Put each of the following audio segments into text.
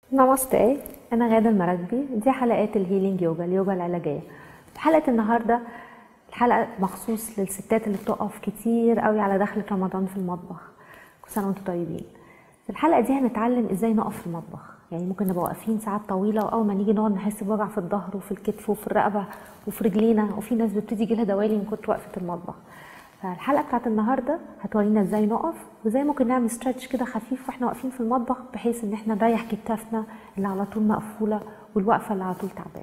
نمستي انا غاده المراكبي دي حلقات الهيلينج يوجا اليوجا العلاجيه في حلقه النهارده الحلقه مخصوص للستات اللي بتقف كتير قوي على دخلة رمضان في المطبخ كل سنه وانتم طيبين في الحلقه دي هنتعلم ازاي نقف في المطبخ يعني ممكن نبقى واقفين ساعات طويله واول ما نيجي نقعد نحس بوجع في الظهر وفي الكتف وفي الرقبه وفي رجلينا وفي ناس بتبتدي يجيلها دوالي من كتر وقفه المطبخ فالحلقه بتاعت النهارده هتورينا ازاي نقف وازاي ممكن نعمل ستريتش كده خفيف واحنا واقفين في المطبخ بحيث ان احنا نريح كتافنا اللي على طول مقفوله والوقفه اللي على طول تعبانه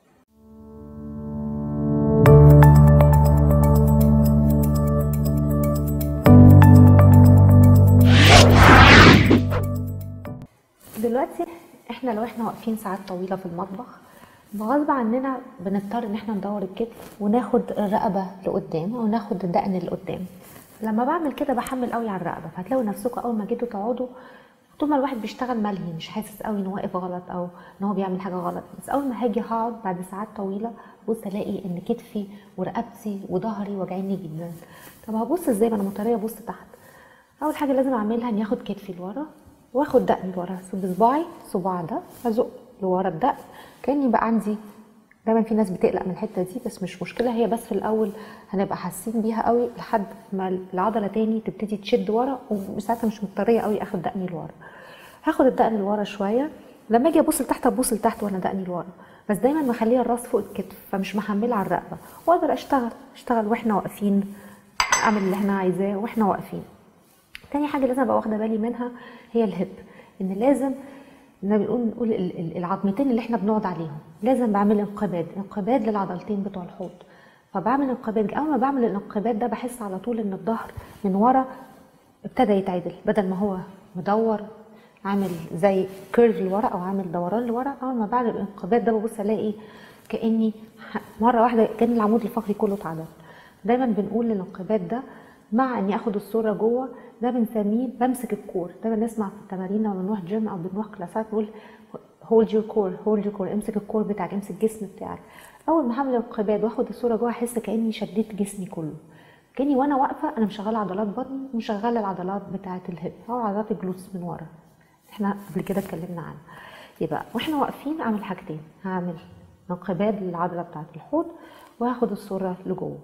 دلوقتي احنا لو احنا واقفين ساعات طويله في المطبخ غصب عننا بنضطر ان احنا ندور الكتف وناخد الرقبه لقدام او ناخد الدقن لقدام لما بعمل كده بحمل قوي على الرقبه فهتلاقوا نفسكم اول ما جيتوا تقعدوا طول ما الواحد بيشتغل ملهي مش حاسس قوي ان هو واقف غلط او ان هو بيعمل حاجه غلط بس اول ما هاجي هقعد بعد ساعات طويله بص الاقي ان كتفي ورقبتي وظهري واجعيني جدا طب هبص ازاي ما انا مضطريه ابص تحت اول حاجه لازم اعملها اني اخد كتفي لورا واخد دقني لورا بصباعي صباع ده ازق لورا الدقن كاني بقى عندي دايما في ناس بتقلق من الحته دي بس مش مشكله هي بس في الاول هنبقى حاسين بيها قوي لحد ما العضله تاني تبتدي تشد ورا وساعتها مش مضطريه قوي اخد دقني لورا هاخد الدقن لورا شويه لما اجي ابص لتحت ابص لتحت وانا دقني لورا بس دايما مخليه الراس فوق الكتف فمش محمله على الرقبه واقدر اشتغل اشتغل واحنا واقفين اعمل اللي احنا عايزاه واحنا واقفين تاني حاجه لازم ابقى واخده بالي منها هي الهب ان لازم بنقول نقول العظمتين اللي احنا بنقعد عليهم لازم بعمل انقباض انقباض للعضلتين بتوع الحوض فبعمل انقباض اول ما بعمل الانقباض ده بحس على طول ان الظهر من ورا ابتدى يتعدل بدل ما هو مدور عامل زي كيرف لورا او عامل دوران لورا اول ما بعمل الانقباض ده ببص الاقي كاني مره واحده كان العمود الفقري كله اتعدل دايما بنقول الانقباض ده مع اني اخد الصوره جوه ده بنسميه بمسك الكور ده بنسمع في التمارين لما بنروح جيم او بنروح كلاسات نقول هولد يور كور هولد يور كور امسك الكور بتاعك امسك الجسم بتاعك اول ما هعمل انقباض واخد الصوره جوه احس كاني شديت جسمي كله كاني وانا واقفه انا مشغله عضلات بطني ومشغله العضلات بتاعه الهب او عضلات الجلوتس من ورا احنا قبل كده اتكلمنا عنها يبقى واحنا واقفين اعمل حاجتين هعمل انقباض للعضله بتاعه الحوض وهاخد الصوره لجوه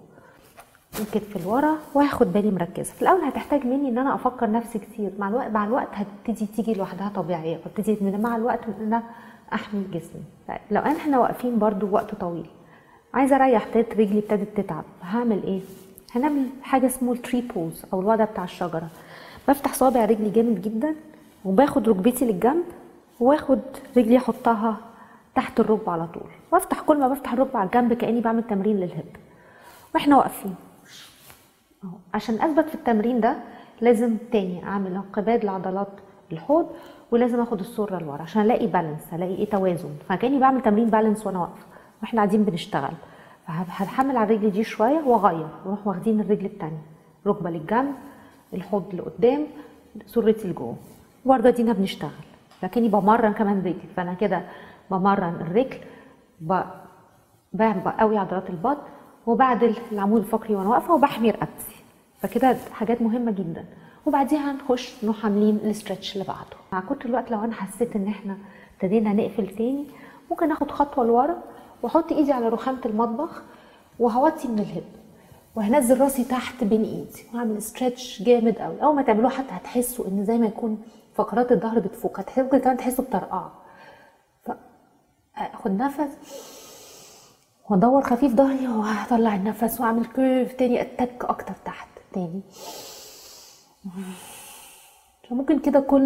الكتف لورا وهاخد بالي مركزه في الاول هتحتاج مني ان انا افكر نفسي كتير مع الوقت مع الوقت هتبتدي تيجي لوحدها طبيعيه وابتدي مع الوقت ان انا احمي جسمي طيب لو احنا واقفين برضو وقت طويل عايزه اريح ابتدت رجلي ابتدت تتعب هعمل ايه هنعمل حاجه اسمه التري بوز او الوضع بتاع الشجره بفتح صابع رجلي جامد جدا وباخد ركبتي للجنب واخد رجلي احطها تحت الركبه على طول وافتح كل ما بفتح الركبه على الجنب كاني بعمل تمرين للهب واحنا واقفين أهو. عشان اثبت في التمرين ده لازم تاني اعمل انقباض لعضلات الحوض ولازم اخد الصوره لورا عشان الاقي بالانس الاقي ايه توازن فكاني بعمل تمرين بالانس وانا واقفه واحنا قاعدين بنشتغل فهحمل على الرجل دي شويه واغير نروح واخدين الرجل التانيه ركبه للجنب الحوض لقدام سرتي لجوه برضه دينا بنشتغل لكني بمرن كمان رجل فانا كده بمرن الرجل بقوي عضلات البطن وبعدل العمود الفقري وانا واقفه وبحمي رقبتي فكده حاجات مهمه جدا وبعديها نخش نروح عاملين الاسترتش اللي بعده مع كتر الوقت لو انا حسيت ان احنا ابتدينا نقفل تاني ممكن اخد خطوه لورا واحط ايدي على رخامه المطبخ وهوطي من الهب وهنزل راسي تحت بين ايدي واعمل استرتش جامد قوي اول ما تعملوه حتى هتحسوا ان زي ما يكون فقرات الظهر بتفك هتحسوا كمان تحسوا بطرقعه فاخد نفس وادور خفيف ظهري وهطلع النفس واعمل كيرف تاني اتك اكتر تحت تاني فممكن كده كل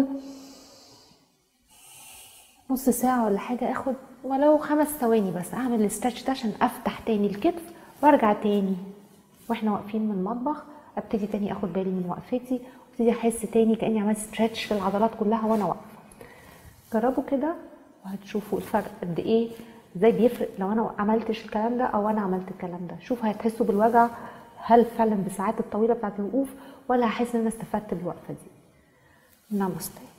نص ساعة ولا حاجة اخد ولو خمس ثواني بس اعمل الاسترتش ده عشان افتح تاني الكتف وارجع تاني واحنا واقفين من المطبخ ابتدي تاني اخد بالي من وقفتي وابتدي احس تاني كاني عملت ستريتش في العضلات كلها وانا واقفه جربوا كده وهتشوفوا الفرق قد ايه ازاي بيفرق لو انا عملتش الكلام ده او انا عملت الكلام ده شوفوا هتحسوا بالوجع هل فعلا بالساعات الطويله بتاعت الوقوف ولا هحس ان انا استفدت بالوقفه دي نامستي